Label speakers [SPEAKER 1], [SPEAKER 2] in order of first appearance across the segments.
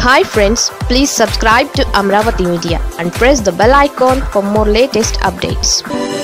[SPEAKER 1] hi friends please subscribe to Amaravati media and press the bell icon for more latest updates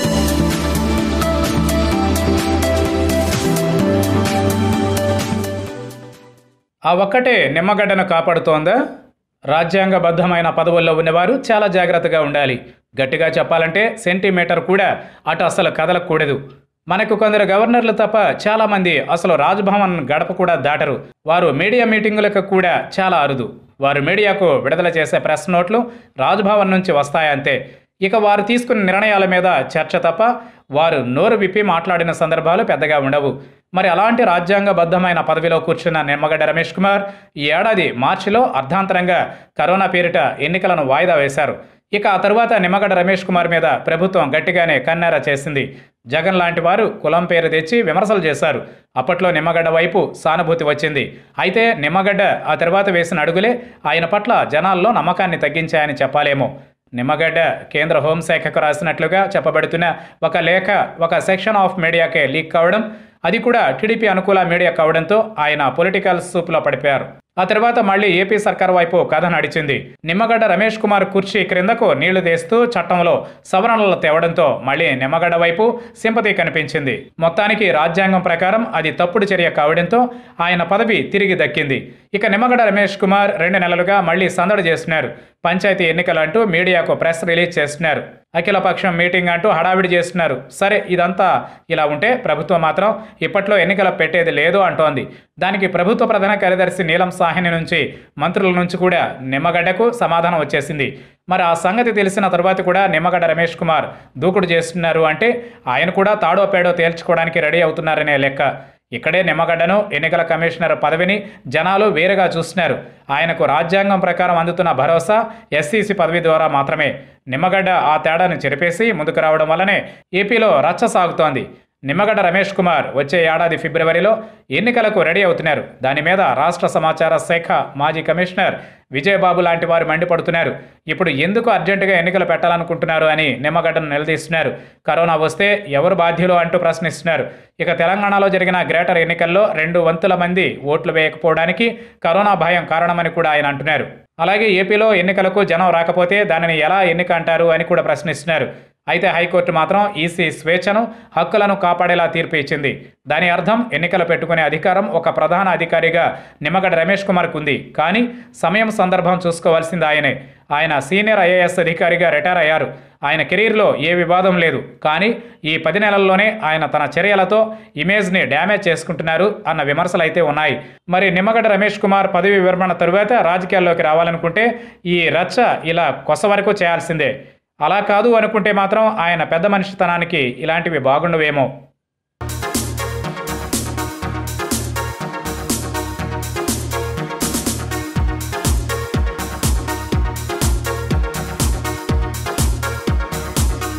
[SPEAKER 2] ఆ ఒక్కటే నిమ్మగడ్డను కాపాడుతోందా రాజ్యాంగబద్ధమైన పదవుల్లో ఉన్నవారు చాలా జాగ్రత్తగా ఉండాలి గట్టిగా చెప్పాలంటే సెంటీమీటర్ కూడా అటు అసలు కదలకూడదు మనకు కొందరు గవర్నర్లు తప్ప చాలామంది అసలు రాజ్భవన్ గడప కూడా దాటరు వారు మీడియా మీటింగులకు కూడా చాలా అరుదు వారు మీడియాకు విడుదల చేసే ప్రెస్ నోట్లు రాజ్భవన్ నుంచి వస్తాయంతే ఇక వారు తీసుకున్న నిర్ణయాల మీద చర్చ తప్ప వారు నోరు విప్పి మాట్లాడిన సందర్భాలు పెద్దగా ఉండవు మరి అలాంటి రాజ్యాంగబద్ధమైన పదవిలో కూర్చున్న నిమ్మగడ్డ రమేష్ కుమార్ ఈ ఏడాది మార్చిలో అర్ధాంతరంగా కరోనా పేరిట ఎన్నికలను వాయిదా వేశారు ఇక ఆ తరువాత నిమ్మగడ్డ రమేష్ కుమార్ మీద ప్రభుత్వం గట్టిగానే కన్నెర చేసింది జగన్ లాంటి వారు కులం పేరు తెచ్చి విమర్శలు చేశారు అప్పట్లో నిమ్మగడ్డ వైపు సానుభూతి వచ్చింది అయితే నిమ్మగడ్డ ఆ తర్వాత వేసిన అడుగులే ఆయన పట్ల జనాల్లో నమ్మకాన్ని తగ్గించాయని చెప్పాలేమో నిమ్మగడ్డ కేంద్ర హోంశాఖకు రాసినట్లుగా చెప్పబడుతున్న ఒక లేఖ ఒక సెక్షన్ ఆఫ్ మీడియాకే లీక్ కావడం అది కూడా టీడీపీ అనుకూల మీడియా కావడంతో ఆయన పొలిటికల్ సూప్లో పడిపోయారు ఆ తర్వాత మళ్ళీ ఏపీ సర్కార్ వైపు కథ నడిచింది నిమ్మగడ్డ రమేష్ కుమార్ కుర్చీ క్రిందకు నీళ్లు తీస్తూ చట్టంలో సవరణలు తేవడంతో మళ్ళీ నిమ్మగడ్డ వైపు సింపతి కనిపించింది మొత్తానికి రాజ్యాంగం ప్రకారం అది తప్పుడు చర్య కావడంతో ఆయన పదవి తిరిగి దక్కింది ఇక నిమ్మగడ్డ రమేష్ కుమార్ రెండు నెలలుగా మళ్ళీ సందడి చేస్తున్నారు పంచాయతీ ఎన్నికలు అంటూ మీడియాకు ప్రెస్ రిలీజ్ చేస్తున్నారు అఖిలపక్షం మీటింగ్ అంటూ హడావిడి చేస్తున్నారు సరే ఇదంతా ఇలా ఉంటే ప్రభుత్వం మాత్రం ఇప్పట్లో ఎన్నికలు పెట్టేది లేదు అంటోంది దానికి ప్రభుత్వ ప్రధాన కార్యదర్శి నీలం సాహ్ని నుంచి మంత్రుల నుంచి కూడా నిమ్మగడ్డకు సమాధానం వచ్చేసింది మరి ఆ సంగతి తెలిసిన తర్వాత కూడా నిమ్మగడ్డ రమేష్ కుమార్ దూకుడు చేస్తున్నారు అంటే ఆయన కూడా తాడో పేడో తేల్చుకోవడానికి రెడీ అవుతున్నారనే లెక్క ఇక్కడే నిమ్మగడ్డను ఎన్నికల కమిషనర్ పదవిని జనాలు వేరుగా చూస్తున్నారు ఆయనకు రాజ్యాంగం ప్రకారం అందుతున్న భరోసా ఎస్సీసీ పదవి ద్వారా మాత్రమే నిమ్మగడ్డ ఆ తేడాను చెరిపేసి ముందుకు రావడం వల్లనే ఏపీలో రచ్చ సాగుతోంది నిమ్మగడ్డ రమేష్ కుమార్ వచ్చే ఏడాది ఫిబ్రవరిలో ఎన్నికలకు రెడీ అవుతున్నారు దాని మీద రాష్ట్ర సమాచార శాఖ మాజీ కమిషనర్ విజయబాబు లాంటి వారు మండిపడుతున్నారు ఇప్పుడు ఎందుకు అర్జెంటుగా ఎన్నికలు పెట్టాలనుకుంటున్నారు అని నిమ్మగడ్డను నిలదీస్తున్నారు కరోనా వస్తే ఎవరు బాధ్యులు అంటూ ప్రశ్నిస్తున్నారు ఇక తెలంగాణలో జరిగిన గ్రేటర్ ఎన్నికల్లో రెండు వంతుల మంది ఓట్లు వేయకపోవడానికి కరోనా భయం కారణమని కూడా ఆయన అంటున్నారు అలాగే ఏపీలో ఎన్నికలకు జనం రాకపోతే దానిని ఎలా ఎన్నిక అంటారు అని కూడా ప్రశ్నిస్తున్నారు అయితే హైకోర్టు మాత్రం ఈసీ స్వేచ్ఛను హక్కులను కాపాడేలా తీర్పు ఇచ్చింది దాని అర్థం ఎన్నికలు పెట్టుకునే అధికారం ఒక ప్రధాన అధికారిగా నిమ్మగడ్డ రమేష్ కుమార్కు ఉంది కానీ సమయం సందర్భం చూసుకోవాల్సింది ఆయనే ఆయన సీనియర్ ఐఏఎస్ అధికారిగా రిటైర్ అయ్యారు ఆయన కెరీర్లో ఏ వివాదం లేదు కానీ ఈ పది నెలల్లోనే ఆయన తన చర్యలతో ఇమేజ్ని డ్యామేజ్ చేసుకుంటున్నారు అన్న విమర్శలు అయితే ఉన్నాయి మరి నిమ్మగడ్డ రమేష్ కుమార్ పదవి విరమణ తరువాత రాజకీయాల్లోకి రావాలనుకుంటే ఈ రచ్చ ఇలా కొస వరకు చేయాల్సిందే అలా కాదు అనుకుంటే మాత్రం ఆయన పెద్ద మనిషితనానికి ఇలాంటివి బాగుండవేమో